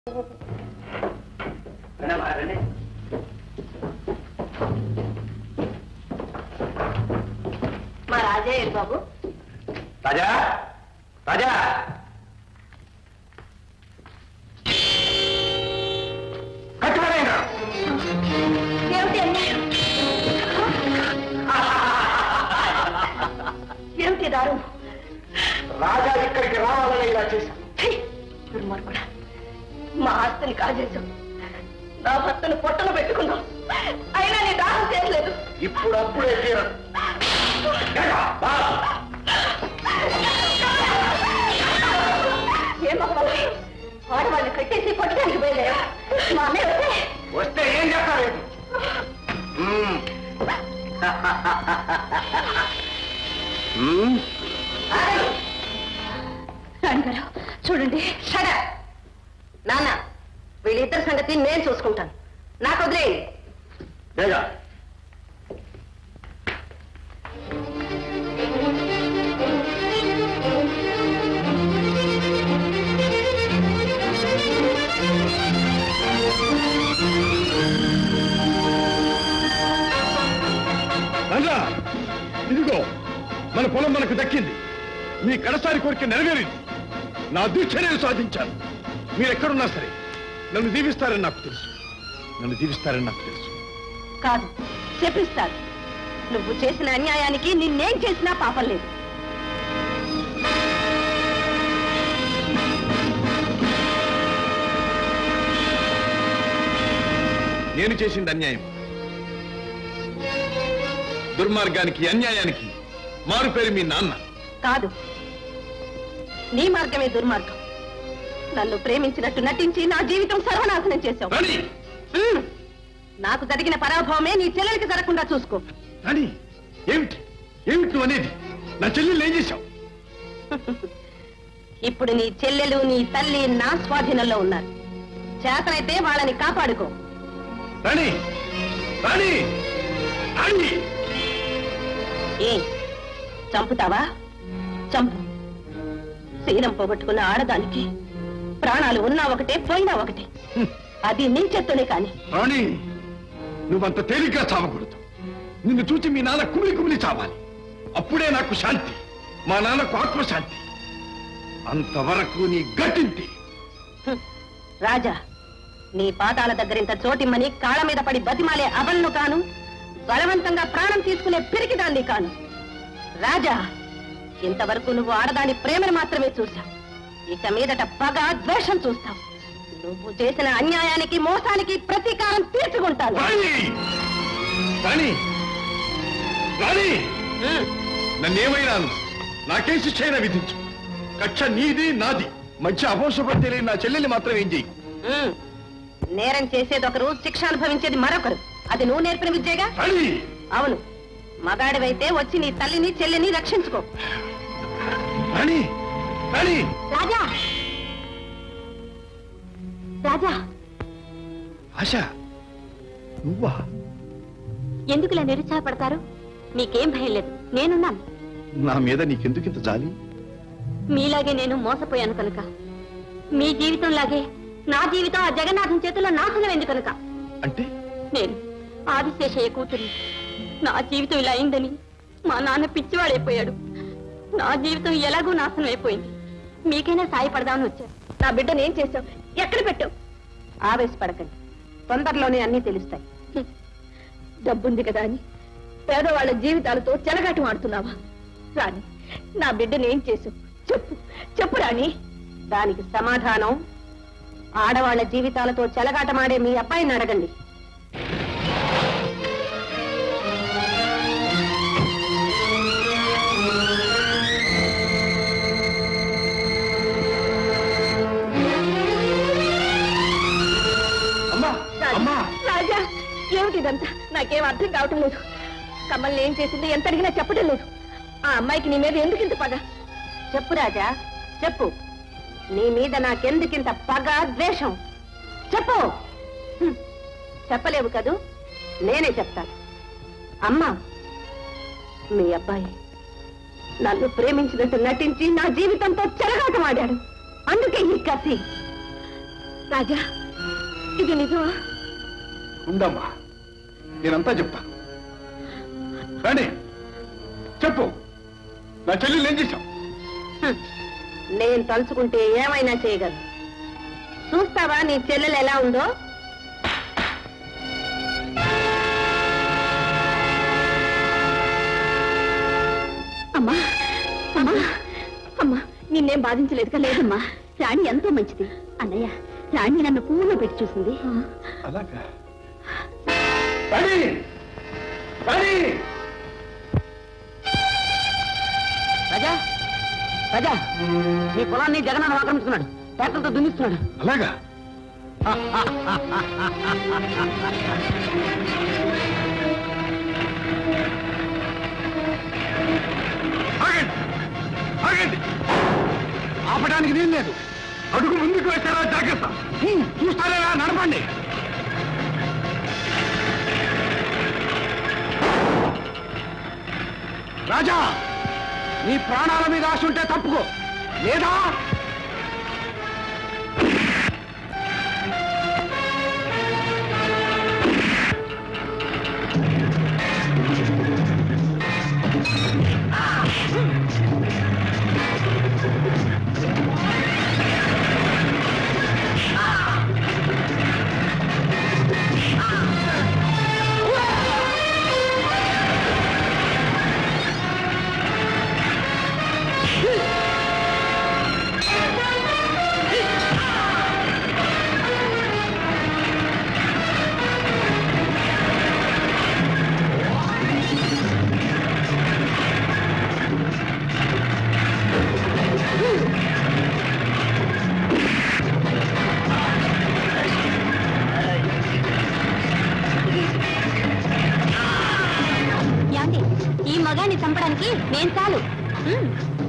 మా రాజే ఏడు బాబు రాజా రాజా కట్టుకోలేంగా ఏమిటి అన్యాయం ఏమిటి దారు రాజా ఇక్కడికి రావాలని ఇలా చేశాను దుర్మార్గుడా మా ఆస్తిని కాజేశాం నా భర్తను పొట్టను పెట్టుకున్నాం అయినా నీ దాహం చేయలేదు ఇప్పుడు అప్పుడే తీరదు ఏగా, బా. ఏం మగవాళ్ళు ఆడవాళ్ళని కట్టేసి కొట్టడానికి పోయలేరు మా అన్నయ్య వస్తే వస్తే ఏం చేస్తారు మ్మ్. మ్మ్. రాణిగారు చూడండి సరే నాన్న వీళ్ళిద్దరి సంగతి నేను చూసుకుంటాను నాకు వదిలేయండి ఏగా. రంగా ఇదిగో మన పొలం మనకు దక్కింది మీ కడసారి కోరిక నెరవేరింది నా దీక్ష నేను సాధించాను మీరు ఎక్కడున్నా సరే నన్ను దీవిస్తారని నాకు తెలుసు నన్ను దీవిస్తారని నాకు తెలుసు కాదు చెప్పిస్తాను నువ్వు చేసిన అన్యాయానికి నిన్నేం చేసినా పాపం లేదు నేను చేసింది అన్యాయం దుర్మార్గానికి అన్యాయానికి మారు పేరు మీ నాన్న కాదు నీ మార్గమే దుర్మార్గం నన్ను ప్రేమించినట్టు నటించి నా జీవితం సర్వనాశనం చేశావు రాణి ఉమ్. నాకు జరిగిన పరాభవమే నీ చెల్లెలికి జరగకుండా చూసుకో రాణి ఏమిటి ఏమిటి నువ్వు అనేది నా చెల్లెళ్ళు ఏం చేశావు ఇప్పుడు నీ చెల్లెలు నీ తల్లి నా స్వాధీనంలో ఉన్నారు చేతనైతే వాళ్ళని కాపాడుకో రాణి రాణి రాణి ఏ చంపుతావా చంపు శీలం పోగొట్టుకున్న ఆడదానికి ప్రాణాలు ఉన్నా ఒకటే పోయినా ఒకటే అది నీ చేత్తోనే కాని రాణి నువ్వంత తేలిగ్గా చావకూడదు నిన్ను చూచి మీ నాన్న కుమిలి కుమిలి చావాలి అప్పుడే నాకు శాంతి మా నాన్నకు ఆత్మశాంతి అంతవరకు నీ గట్టింటి హ్మ్. రాజా నీ పాదాల దగ్గర ఇంత చోటిమ్మని కాళ్ళ మీద పడి బతిమాలే అవన్ను కాను బలవంతంగా ప్రాణం తీసుకునే పిరికిదాన్ని కాను రాజా ఇంతవరకు నువ్వు ఆడదాని ప్రేమను మాత్రమే చూశావు ఇక మీదట పగ ద్వేషం చూస్తావు నువ్వు చేసిన అన్యాయానికి మోసానికి ప్రతీకారం తీర్చుకుంటాను రాణి రాణి రాణి హ్మ్. నన్నేమైనా అను. నాకే శిక్ష అయినా విధించు కక్ష నీది నాది మంచి అపోసపడి తెలియని నా చెల్లెల్ని మాత్రం ఏం చెయ్యి హ్మ్. నేరం చేసేది ఒకరు శిక్ష అనుభవించేది మరొకరు అది నువ్వు నేర్పిన విద్యగా రాణి అవును మగాడివైతే వచ్చి నీ తల్లిని చెల్లిని రక్షించుకో రాణి రాణి రాజా రాజా ఆశ నువ్వా ఎందుకు ఇలా నిరుత్సాహపడతారు మీకేం భయం లేదు నేనున్నాను నా మీద నీకెందుకింత జాలి మీలాగే నేను మోసపోయాను కనుక మీ జీవితం లాగే నా జీవితం ఆ జగన్నాథం చేతిలో నాశనం ఎందుకు కనుక అంటే నేను ఆదిశేషయ్య కూతురు నా జీవితం ఇలా అయిందని మా నాన్న పిచ్చివాడైపోయాడు నా జీవితం ఎలాగూ నాశనం అయిపోయింది మీకైనా సాయపడదామని వచ్చాను నా బిడ్డను ఏం చేశావు ఎక్కడ పెట్టావు ఆవేశపడకండి తొందరలోనే అన్నీ తెలుస్తాయి హ్మ్. డబ్బుంది కదా అని పేదవాళ్ళ జీవితాలతో చెలగాటం ఆడుతున్నావా రాణి నా బిడ్డను ఏం చేసావు చెప్పు చెప్పు రాణి దానికి సమాధానం ఆడవాళ్ల జీవితాలతో చెలగాటమాడే మీ అబ్బాయిని అడగండి అమ్మా అమ్మా రాజా ఏమిటి ఇదంతా నాకేం అర్థం కావటం లేదు కమల్ని ఏం చేసింది ఎంత అడిగినా చెప్పడం లేదు ఆ అమ్మాయికి నీ మీద ఎందుకు ఇంత పగ చెప్పు రాజా చెప్పు నీ మీద నాకెందుకింత పగ ద్వేషం చెప్పు హ్మ్. చెప్పలేవు కదూ నేనే చెప్తాను అమ్మా మీ అబ్బాయి నన్ను ప్రేమించినట్టు నటించి నా జీవితంతో చెలగాటమాడాడు అందుకే ఈ కసి రాజా ఇది నిజమా ఉందమ్మా నేనంతా చెప్తాను రాణి చెప్పు నా చెల్లెలు ఏం చేశావు నేను తలుచుకుంటే ఏమైనా చేయగలను చూస్తావా నీ చెల్లెలు ఎలా ఉందో అమ్మా అమ్మా అమ్మా నిన్నేం బాధించలేదు కదా లేదమ్మా రాణి ఎంతో మంచిది అన్నయ్య రాణి నన్ను పువ్వులో పెట్టి చూసింది అలాగా రాణి రాణి రాజా రాజా మీ పొలాన్ని జగనాన్ని ఆక్రమించుకున్నాడు ట్రాక్టర్తో దున్నిస్తున్నాడు అలాగా ఆగండి ఆగండి ఆపడానికి నేను లేదు అడుగు ముందుకు వేశారా జాగ్రత్త హ్మ్, చూస్తారేరా నడపండి రాజా నీ ప్రాణాల మీద ఆశ ఉంటే తప్పుకో లేదా యాండి ఈ మగాన్ని చంపడానికి నేను చాలు హ్మ్.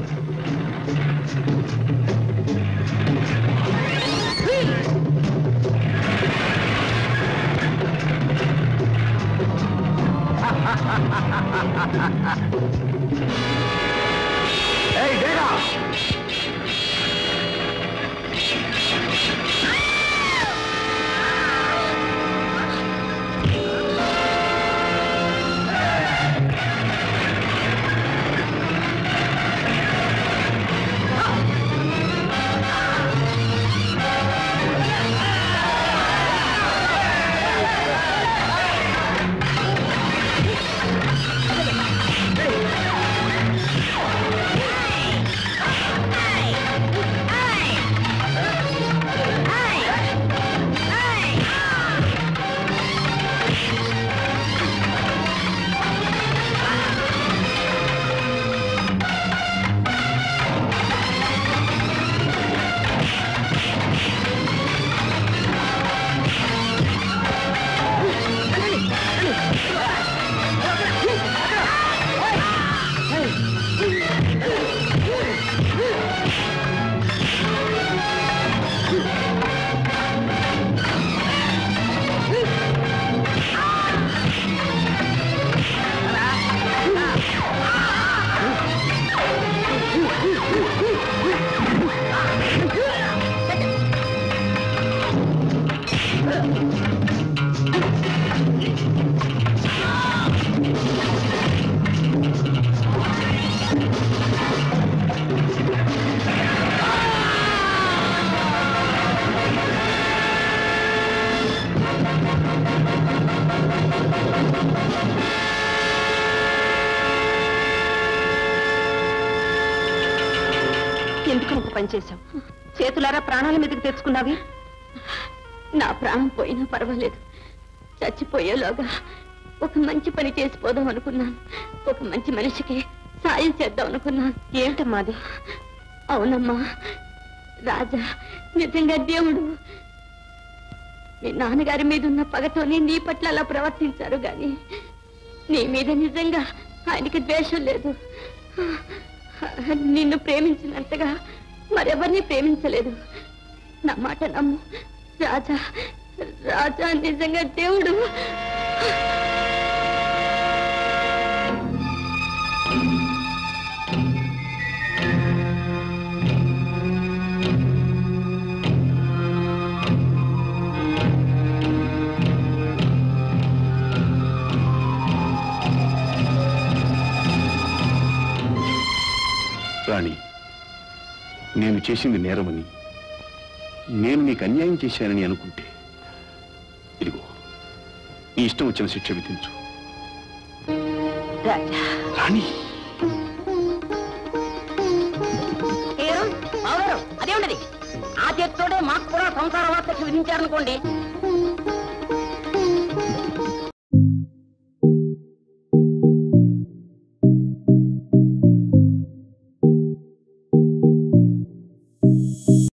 ఏయ్ డేగా ఎందుకు అంత పనిచేశావు చేతులారా ప్రాణాల మీదకి తెచ్చుకున్నావి నా ప్రాణం పోయినా పర్వాలేదు చచ్చిపోయేలోగా ఒక మంచి పని చేసిపోదాం అనుకున్నాను ఒక మంచి మనిషికి సాయం చేద్దాం అనుకున్నాను ఏమిటమ్మా అది అవునమ్మా రాజా నిజంగా దేవుడు మీ నాన్నగారి మీద ఉన్న పగతోనే నీ పట్ల అలా ప్రవర్తించారు గాని నీ మీద నిజంగా ఆయనకి ద్వేషం లేదు నిన్ను ప్రేమించినంతగా మరెవరిని ప్రేమించలేదు నా మాట నమ్ము రాజా రాజా నిజంగా దేవుడు రాణి నేను చేసింది నేరమని నేను నీకు అన్యాయం చేశానని అనుకుంటే ఇదిగో నీ ఇష్టం వచ్చిన శిక్ష విధించు రాజా రాణి ఏరు, బావగారు, అదే ఉండదు ఆ చేతితోటే మాకు కూడా సంసార వార్తకి విధించారనుకోండి